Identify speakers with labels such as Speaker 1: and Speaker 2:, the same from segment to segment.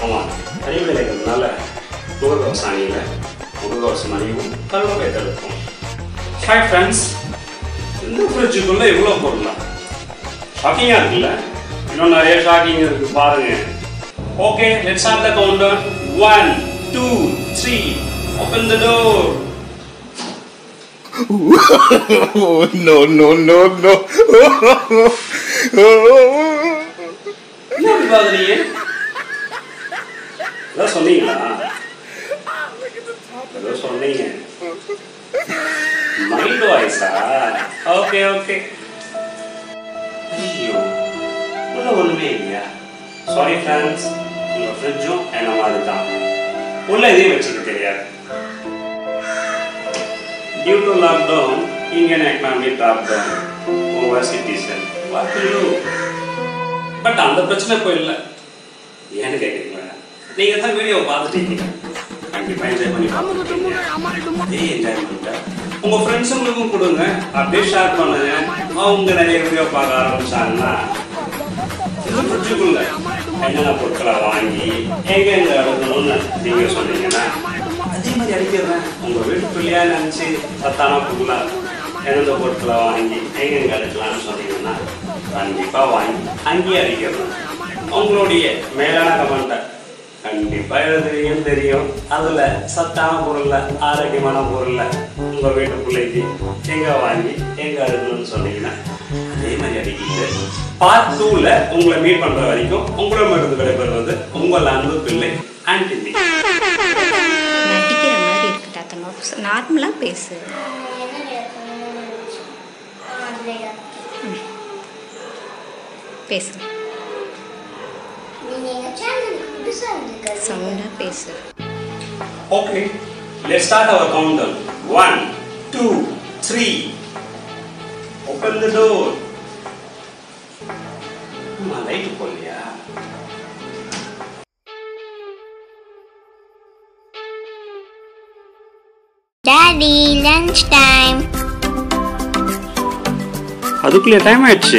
Speaker 1: ஆமாம் தனிமையில் இருக்கிறதுனால முகக்கவசம் அணியில் முகக்கவசம் அணியும் கருவகை தடுக்கும் ஹாய் ஃப்ரெண்ட்ஸ் இந்த ஃப்ரிட்ஜுக்குள்ளே இவ்வளோ பொருளா ஷாக்கிங்காக இருக்குல்ல இன்னும் நிறைய ஷாக்கிங் இருக்கு பாருங்க okay let's start the counter one two three open the door
Speaker 2: Oh, no, no, no, no.
Speaker 1: என்ன அப்படி பாக்குறீங்க ஏதோ சொன்னீங்களா ஏதோ சொன்னீங்க மைண்ட் வாய்ஸா ஓகே ஓகே ஐயோ உள்ள ஒண்ணுமே இல்லையா சாரி ஃப்ரெண்ட்ஸ் உங்க ஃப்ரிட்ஜும் என்ன மாதிரி தான் உள்ள எதையும் வச்சுக்க தெரியாது Due to lockdown, Indian economy dropped down over citizen. What to do? But அந்த பிரச்சனை இப்போ இல்லை ஏன்னு கேட்குறீங்களா நீங்கள் தான் வீடியோ பார்த்துட்டீங்க கண்டிப்பாக என்ஜாய் பண்ணி பார்த்துருக்கீங்க அதே என்ஜாய்மெண்ட்டை உங்கள் ஃப்ரெண்ட்ஸுங்களுக்கும் கொடுங்க அப்படியே ஷேர் பண்ணுங்க அவங்க நிறைய வீடியோ பார்க்க ஆரம்பிச்சாங்கன்னா இந்த ஃப்ரிட்ஜுக்குள்ள என்னென்ன பொருட்களை வாங்கி எங்க எங்க அடுக்கணும்னு நீங்க சொன்னீங்கன்னா அதே மாதிரி அடிக்கிறேன் உங்க வீட்டுக்குள்ளேயே நினைச்சு சத்தான பொருளா எந்தெந்த பொருட்களை வாங்கி எங்க எங்க அடுக்கலாம்னு சொன்னீங்கன்னா கண்டிப்பா வாங்கி அங்கேயே அடிக்கிறேன் உங்களுடைய மேலான கமெண்ட்டை கண்டிப்பா எழுதுவீங்கன்னு தெரியும் அதுல சத்தான பொருள்ல ஆரோக்கியமான பொருள்ல உங்க வீட்டுக்குள்ளைக்கு எங்க வாங்கி எங்க அடுக்கணும்னு சொன்னீங்கன்னா அதே மாதிரி அடிக்கிட்டு பார்ட் டூல உங்களை மீட் பண்ற வரைக்கும் உங்களிடமிருந்து விடைபெறுவது உங்கள் அன்பு பிள்ளை ஆன்டி
Speaker 3: நடிக்கிற மாதிரி இருக்குடா தங்கம் நார்மலாக பேசு பேசு சவுண்டாக பேசு
Speaker 1: okay let's start our counter one two three open the door light போடலையா
Speaker 4: டாடி லஞ்ச் டைம்
Speaker 1: அதுக்குள்ளே டைம் ஆயிடுச்சு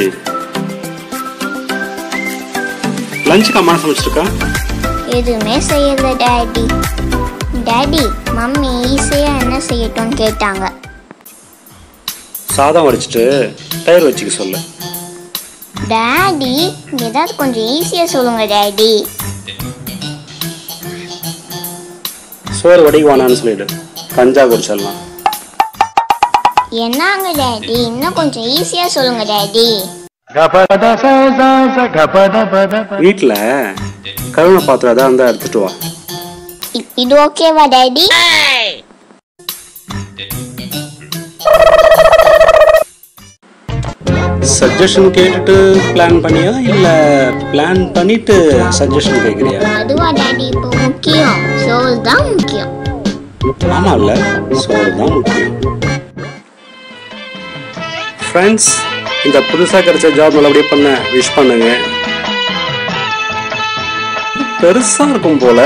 Speaker 1: லஞ்சுக்கு அம்மா சமைச்சிருக்கா
Speaker 4: எதுவுமே செய்யல டாடி டாடி மம்மி ஈஸியாக என்ன செய்யட்டும்னு கேட்டாங்க
Speaker 1: சாதம் வடிச்சிட்டு தயிர் வச்சுக்க சொல்லு
Speaker 4: டாடி ஏதாவது கொஞ்சம் ஈஸியாக சொல்லுங்க டாடி
Speaker 1: சோறு வடிக்க வேணான்னு சொல்லிடு கஞ்சா குடிச்சிடலாம்
Speaker 4: என்னங்க டாடி இன்னும் கொஞ்சம் ஈஸியாக சொல்லுங்க டாடி
Speaker 1: வீட்டில் கருணை பாத்திரம் எதாவது இருந்தால் எடுத்துட்டு வா
Speaker 4: இ- இது ஓகேவா டாடி
Speaker 1: சஜஷன் கேட்டுட்டு பிளான் பண்ணியா இல்லை பிளான் பண்ணிட்டு சஜஷன் கேட்குறியா
Speaker 4: அதுவா டாடி இப்போ முக்கியம் சோல் தான் முக்கியம்
Speaker 1: ஆமாம் இல்லை சோறு தான் முக்கியம் ஃப்ரெண்ட்ஸ் இந்த புதுசாக கிடைச்ச ஜாப் நல்லபடியாக பண்ண விஷ் பண்ணுங்க பெருசாக இருக்கும் போல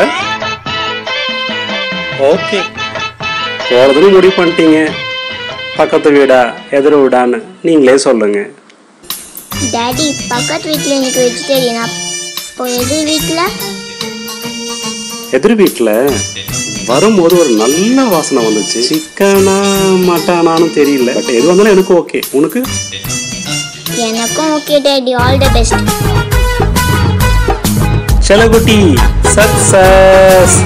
Speaker 1: ஓகே போகிறதுன்னு முடிவு பண்ணிட்டீங்க பக்கத்து வீடா எதிர் வீடான்னு நீங்களே சொல்லுங்க
Speaker 4: டாடி பக்கத்து வீட்டில் இன்னைக்கு வெஜிடேரியனா இப்போ எதிர் வீட்டில்
Speaker 1: எதிர் வீட்டில் வரும்போது ஒரு நல்ல வாசனை வந்துச்சு சிக்கனா மட்டானான்னு தெரியல பட் எது வந்தாலும் எனக்கு ஓகே உனக்கு
Speaker 4: எனக்கும் okay daddy all the best
Speaker 1: செலகுட்டி சக்சஸ்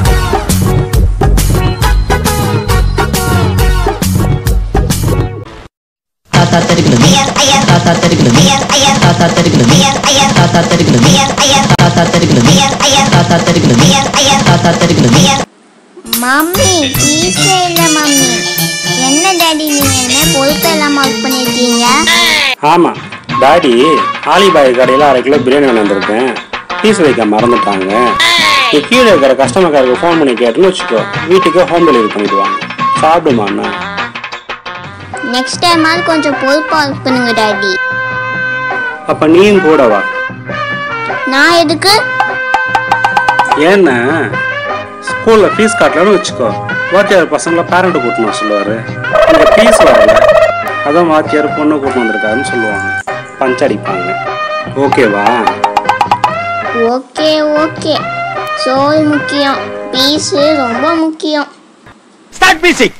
Speaker 5: தாத்தா தெருக்குது தாத்தா தெருக்குது தாத்தா தெருக்குது தாத்தா தெருக்குது தாத்தா தெருக்குது தாத்தா தெருக்குது தாத்தா தெருக்குது
Speaker 4: மம்மி பீஸே இல்லை மம்மி என்ன டாடி நீங்கள் என்ன பொறுப்பு எல்லாம் ஒர்க் பண்ணியிருக்கீங்க
Speaker 1: ஆமாம் டாடி ஆலிபாய் கடையில் அரை கிலோ பிரியாணி வாங்கி வந்திருக்கேன் பீஸ் வைக்க மறந்துட்டாங்க நீ கீழே இருக்கிற கஸ்டமர் காருக்கு ஃபோன் பண்ணி கேட்டுன்னு வச்சுக்கோ வீட்டுக்கு ஹோம் டெலிவரி பண்ணிடுவாங்க சாப்பிடுமா அண்ணா
Speaker 4: நெக்ஸ்ட் டைமாவது கொஞ்சம் பொறுப்பாக ஒர்க் பண்ணுங்க டாடி
Speaker 1: அப்போ நீயும் கூட வா
Speaker 4: நான் எதுக்கு
Speaker 1: ஏன்னா ஸ்கூலில் ஃபீஸ் கட்டலன்னு வச்சுக்கோ வாத்தியார் பசங்களை பேரண்ட்டு கூட்டணும் வர சொல்லுவார் அந்த ஃபீஸ் வரல அதான் வாத்தியார் பொண்ணை கூட்டு வந்திருக்காருன்னு சொல்லுவாங்க பஞ்ச் அடிப்பாங்க ஓகேவா
Speaker 4: ஓகே ஓகே சோல் முக்கியம் பீஸு ரொம்ப முக்கியம்
Speaker 2: ஸ்டார்ட் மியூசிக்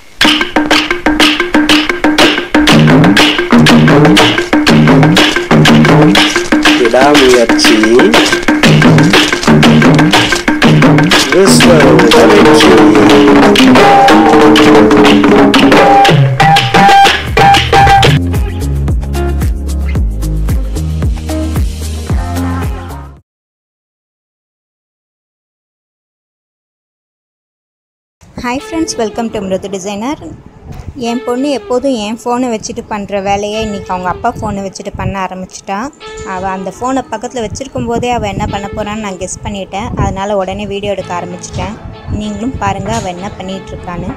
Speaker 6: விடாமுயற்சி விஸ்வரூப வெற்றி
Speaker 3: hi friends welcome to Mirudhu designer என் பொண்ணு எப்போதும் என் ஃபோனை வச்சுட்டு பண்ணுற வேலையை இன்றைக்கி அவங்க அப்பா ஃபோனை வச்சுட்டு பண்ண ஆரம்பிச்சிட்டா அவள் அந்த ஃபோனை பக்கத்தில் வச்சுருக்கும் போதே அவள் என்ன பண்ண போகிறான்னு நான் கெஸ் பண்ணிட்டேன் அதனால் உடனே வீடியோ எடுக்க ஆரம்பிச்சிட்டேன் நீங்களும் பாருங்கள் அவள் என்ன பண்ணிகிட்ருக்கான்னு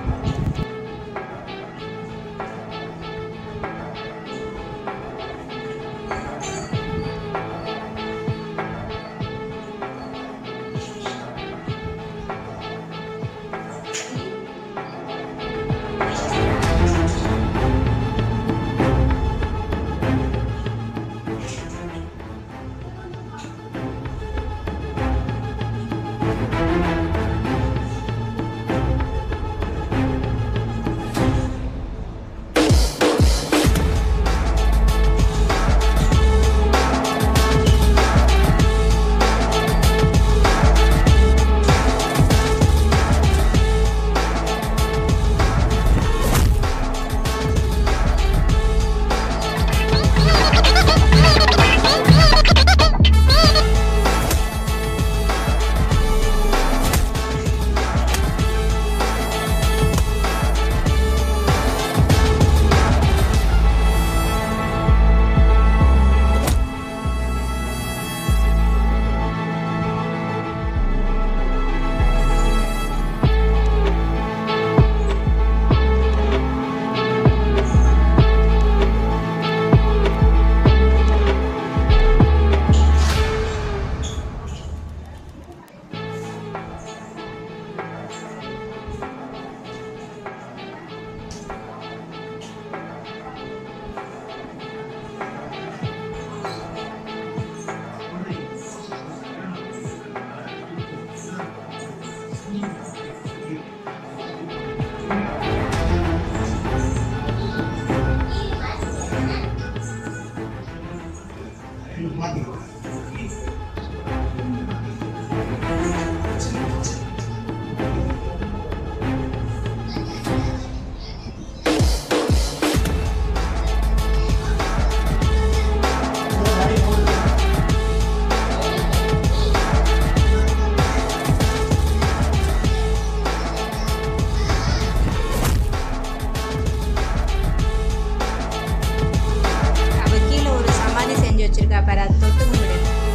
Speaker 3: அவள் கீழே ஒரு சமாதி செஞ்சு வச்சிருக்கா பாரு அது தொட்டு கும்பிடு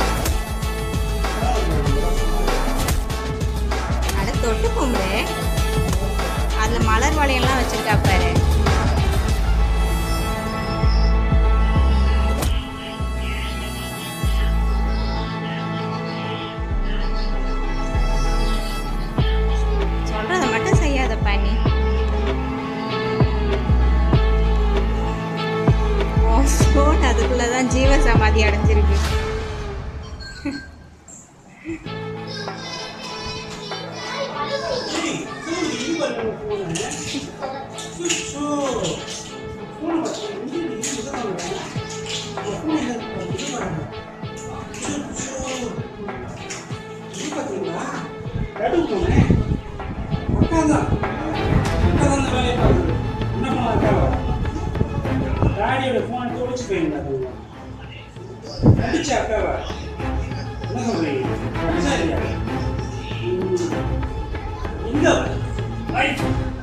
Speaker 3: அட தொட்டு கும்பிடு அதில் மலர் வளையம்லாம் வச்சிருக்கா பாரு சொல்றதை மட்டும் செய்யாத பண்ணி ஃபோன் அதுக்குள்ளே தான் ஜீவ சமாதி அடைஞ்சிருக்கு
Speaker 1: டாடியோட ஃபோனை தொலைச்சு போயிருந்தாங்க அடிச்சா அக்காவா என்ன சொல்றீங்க அடிச்சா இல்லையா? ம். எங்க அவ? ஐ